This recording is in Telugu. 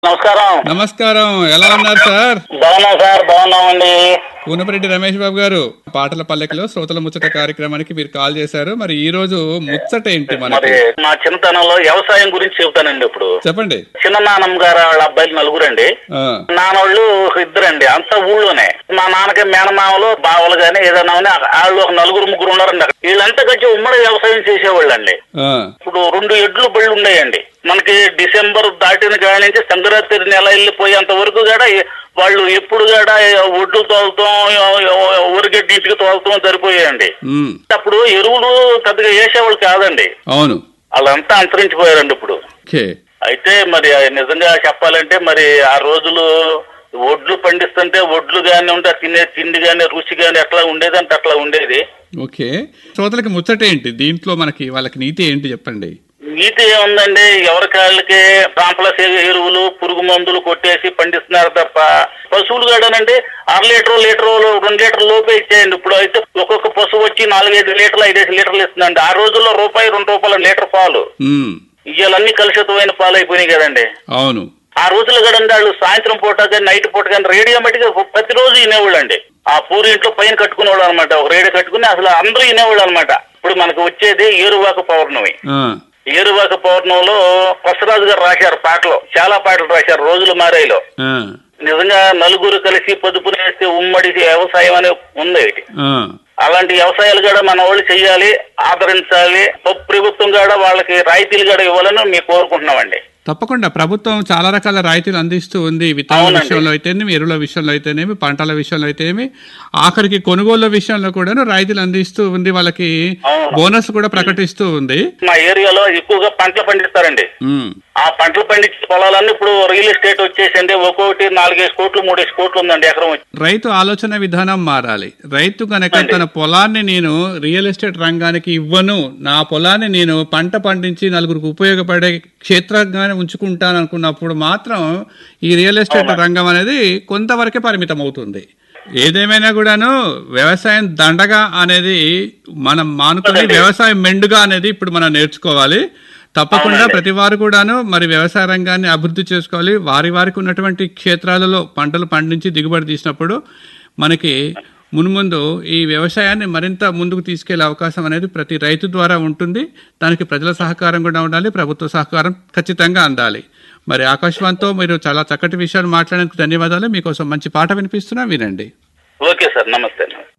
నమస్కారం నమస్కారం ఎలా ఉన్నారు సార్ బాగున్నాం సార్ బాగున్నామండి పూనపరెడ్డి రమేష్ బాబు గారు పాటల పల్లెకలో శ్రోతల ముచ్చట కార్యక్రమానికి మీరు కాల్ చేశారు మరి ఈ రోజు ముచ్చట ఏంటి మరి మనకి మా చిన్నతనంలో వ్యవసాయం గురించి చెబుతానండి ఇప్పుడు చెప్పండి చిన్న నాన్నమ్మ గారు వాళ్ళ అబ్బాయిలు నలుగురండి ఆ, నాన్నోళ్ళు ఇద్దరండి అంతా ఊళ్ళోనే మా నాన్నకి మేనమామలు బావలు గాని ఏదైనా ఉన్నా వాళ్ళు ఒక నలుగురు ముగ్గురు ఉన్నారండి అక్కడ వీళ్ళంతా కలిసి ఉమ్మడి వ్యవసాయం చేసేవాళ్ళండి ఆ, ఇప్పుడు రెండు ఎడ్లు బళ్ళు ఉన్నాయండి మనకి డిసెంబర్ దాటిన కాడి నుంచి సంక్రాంతి నెల వెళ్ళిపోయేంత వరకు కూడా వాళ్ళు ఎప్పుడు కూడా ఒడ్లు తోలుతాం ఊరిగడ్డి ఇంటికి తోలుతాం సరిపోయాయండి ఉమ్, అప్పుడు ఎరువులు పెద్దగా వేసేవాళ్ళు కాదండి అవును వాళ్ళంతా అంతరించిపోయారండి ఇప్పుడు ఓకే అయితే మరి నిజంగా చెప్పాలంటే మరి ఆ రోజులు ఒడ్లు పండిస్తుంటే ఒడ్లు గాని ఉంటే తినే తిండి గాని రుచి గాని ఎట్లా ఉండేదంటే అట్లా ఉండేది ఓకే శ్రోతలకి ముచ్చట ఏంటి దీంట్లో మనకి వాళ్ళకి నీతి ఏంటి చెప్పండి నీతి ఏముందండి ఎవరి కాళ్ళకి కాంప్లెక్స్ ఎరువులు పురుగు మందులు కొట్టేసి పండిస్తున్నారు తప్ప పశువులు కాడనండి అర లీటర్ లీటర్ రెండు లీటర్ లోపే ఇచ్చేయండి ఇప్పుడు అయితే ఒక్కొక్క పశువు వచ్చి నాలుగైదు లీటర్లు ఐదేసి లీటర్లు ఇస్తుందండి ఆ రోజుల్లో రూపాయి రెండు రూపాయల లీటర్ పాలు ఉమ్, ఇవాళన్నీ కలుషితమైన పాలు అయిపోయినాయి కదండి అవును ఆ రోజులు కదండి వాళ్ళు సాయంత్రం పూట కానీ నైట్ పూట కానీ రేడియో మట్టిగా ప్రతిరోజు వినేవాళ్ళు అండి ఆ పూరి ఇంట్లో పైన కట్టుకునేవాళ్ళు అనమాట ఒక రేడియో కట్టుకుని అసలు అందరూ వినేవాళ్ళు అనమాట ఇప్పుడు మనకు వచ్చేది ఏరువాక పౌర్ణమి ఆ, ఏరువాక పౌర్ణంలో కొసరాజు గారు రాశారు పాటలు చాలా పాటలు రాశారు రోజులు మారాయిలో ఆ, నిజంగా నలుగురు కలిసి పొదుపు వేస్తే ఉమ్మడి వ్యవసాయం అని ఉంది ఒకటి. ఆ, అలాంటి వ్యవసాయాలు కూడా మన వాళ్ళు చెయ్యాలి ఆదరించాలి ప్రభుత్వం కూడా వాళ్ళకి రాయితీలు కూడా ఇవ్వాలని మేము కోరుకుంటున్నామండి తప్పకుండా ప్రభుత్వం చాలా రకాల రాయితీలు అందిస్తూ ఉంది విత్తనాల అవునండి. విషయంలో అయితేనేమి ఎరువుల విషయంలో అయితేనేమి పంటల విషయంలో అయితేనేమి ఆఖరికి కొనుగోళ్ల విషయంలో కూడాను రాయితీలు అందిస్తూ ఉంది వాళ్ళకి అవును. బోనస్ కూడా ప్రకటిస్తూ ఉంది మా ఏరియాలో ఎక్కువగా పంటలు పండిస్తారండి ఉమ్, ఆ పంటలు పండించే పొలాలన్నీ ఇప్పుడు రియల్ ఎస్టేట్ వచ్చేసింది ఒక్కొక్కటి నాలుగేసి కోట్లు మూడేసి కోట్లు ఉందండి ఎకరం వచ్చి రైతు ఆలోచన విధానం మారాలి రైతు కనుక తన పొలాన్ని నేను రియల్ ఎస్టేట్ రంగానికి ఇవ్వను నా పొలాన్ని నేను పంట పండించి నలుగురికి ఉపయోగపడే క్షేత్రంగానే ఉంచుకుంటాను అనుకున్నప్పుడు మాత్రం ఈ రియల్ ఎస్టేట్ రంగం అనేది కొంతవరకే పరిమితం అవుతుంది ఏదేమైనా కూడాను వ్యవసాయం దండగా అనేది మనం మానుకొని వ్యవసాయం మెండుగా అనేది ఇప్పుడు మనం నేర్చుకోవాలి తప్పకుండా ప్రతి వారు కూడాను మరి వ్యవసాయ రంగాన్ని అభివృద్ధి చేసుకోవాలి వారి వారికి ఉన్నటువంటి క్షేత్రాలలో పంటలు పండించి దిగుబడి తీసినప్పుడు మనకి మున్ముందు ఈ వ్యవసాయాన్ని మరింత ముందుకు తీసుకెళ్లే అవకాశం అనేది ప్రతి రైతు ద్వారా ఉంటుంది దానికి ప్రజల సహకారం కూడా ఉండాలి ప్రభుత్వ సహకారం ఖచ్చితంగా అందాలి మరి ఆకాశవాణితో మీరు చాలా చక్కటి విషయాలు మాట్లాడేందుకు ధన్యవాదాలు మీకోసం మంచి పాట వినిపిస్తున్నా వినండి ఓకే సార్ నమస్తే